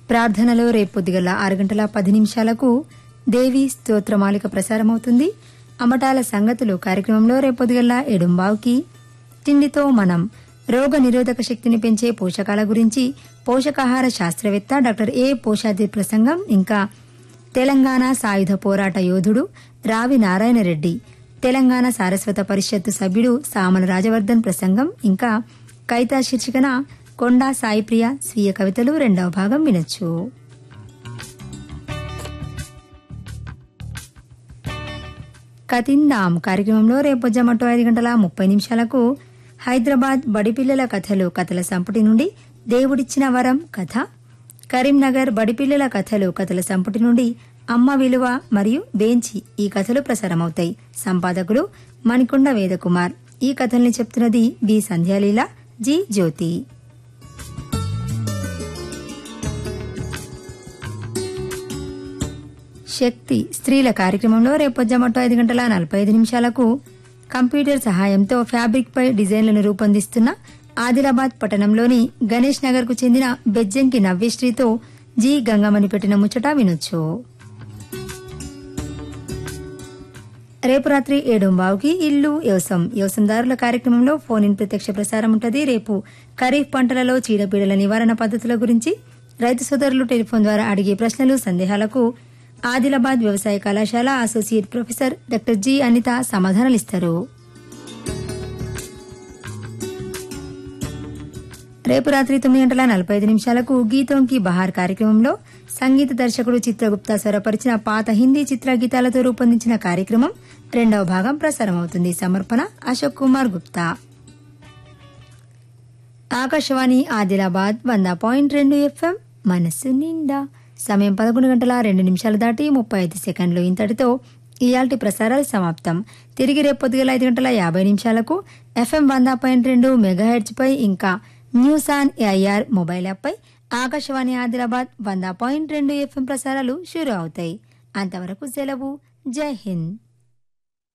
ప్రార్థనలో రేపు పొద్దుగల ఆరు గంటల పది నిమిషాలకు దేవి స్తోత్రమాలిక ప్రసారమవుతుంది అమటాల సంగతులు కార్యక్రమంలో రేపు పొద్దుగల ఎడుంబావుకి తిండితో మనం రోగ నిరోధక శక్తిని పెంచే పోషకాల గురించి పోషకాహార శాస్త్రవేత్త డాక్టర్ ఏ పోషాది ప్రసంగం ఇంకా తెలంగాణ సాయుధ పోరాట యోధుడు రావి నారాయణ రెడ్డి తెలంగాణ సారస్వత పరిషత్తు సభ్యుడు సామల రాజవర్ధన్ ప్రసంగం ఇంకా కవితా శీర్షికన కొండా సాయిప్రియ స్వీయ కవితలు రెండవ భాగం వినొచ్చు కతిందాం కార్యక్రమంలో రేపు జమటో ఐదు గంటల ముప్పై నిమిషాలకు హైదరాబాద్ బడిపిల్లల కథలు కథల సంపుటి నుండి దేవుడిచ్చిన వరం కథ కరీంనగర్ బడిపిల్లల కథలు కథల సంపుటి నుండి అమ్మ విలువ మరియు బేంచి ఈ కథలు ప్రసారమవుతాయి సంపాదకులు మణికొండ వేదకుమార్ ఈ కథల్ని చెప్తున్నది బి సంధ్యాలీల జి జ్యోతి శక్తి స్త్రీల కార్యక్రమంలో రేపు జమటో ఐదు గంటల నలభై ఐదు నిమిషాలకు కంప్యూటర్ సహాయంతో ఫ్యాబ్రిక్ పై డిజైన్లను రూపొందిస్తున్న ఆదిలాబాద్ పట్టణంలోని గణేష్ నగర్ కు చెందిన బెజ్జంకి నవ్యశ్రీతో జి గంగమ్మని పెట్టిన ముచ్చట వినొచ్చు రేపు రాత్రి ఏడుంబావుకి ఇల్లు వ్యవసం వ్యవసందారుల కార్యక్రమంలో ఫోన్ ఇన్ ప్రత్యక్ష ప్రసారం ఉంటుంది రేపు ఖరీఫ్ పంటలలో చీడపీడల నివారణ పద్ధతుల గురించి రైతు సోదరులు టెలిఫోన్ ద్వారా అడిగే ప్రశ్నలు సందేహాలకు ఆదిలాబాద్ వ్యవసాయ కళాశాల associate professor doctor G Anitha సమాధానాలిస్తారు రేపు రాత్రి తొమ్మిది గంటల నలభై ఐదు నిమిషాలకు గీతోంకి బహార్ కార్యక్రమంలో సంగీత దర్శకుడు చిత్రగుప్తా స్వరపరిచిన పాత హిందీ చిత్ర గీతాలతో రూపొందించిన కార్యక్రమం రెండవ భాగం ప్రసారమవుతుంది సమర్పణ అశోక్ కుమార్ గుప్తా ఆకాశవాణి ఆదిలాబాద్ వంద పాయింట్ రెండు ఎఫ్ఎం మనస్సు నిండా సమయం పదకొండు గంటల రెండు నిమిషాలు దాటి ముప్పై ఐదు సెకండ్లు ఇంతటితో ఇయాల్టి ప్రసారాలు సమాప్తం తిరిగి రేపు పొద్దుగల ఐదు గంటల యాభై నిమిషాలకు ఎఫ్ఎం వంద పాయింట్ రెండు మెగాహెడ్స్ పై ఇంకా news on AIR mobile app పై ఆకాశవాణి ఆదిలాబాద్ వంద పాయింట్ రెండు ఎఫ్ఎం ప్రసారాలు షురూ అవుతాయి అంతవరకు సెలవు జై హింద్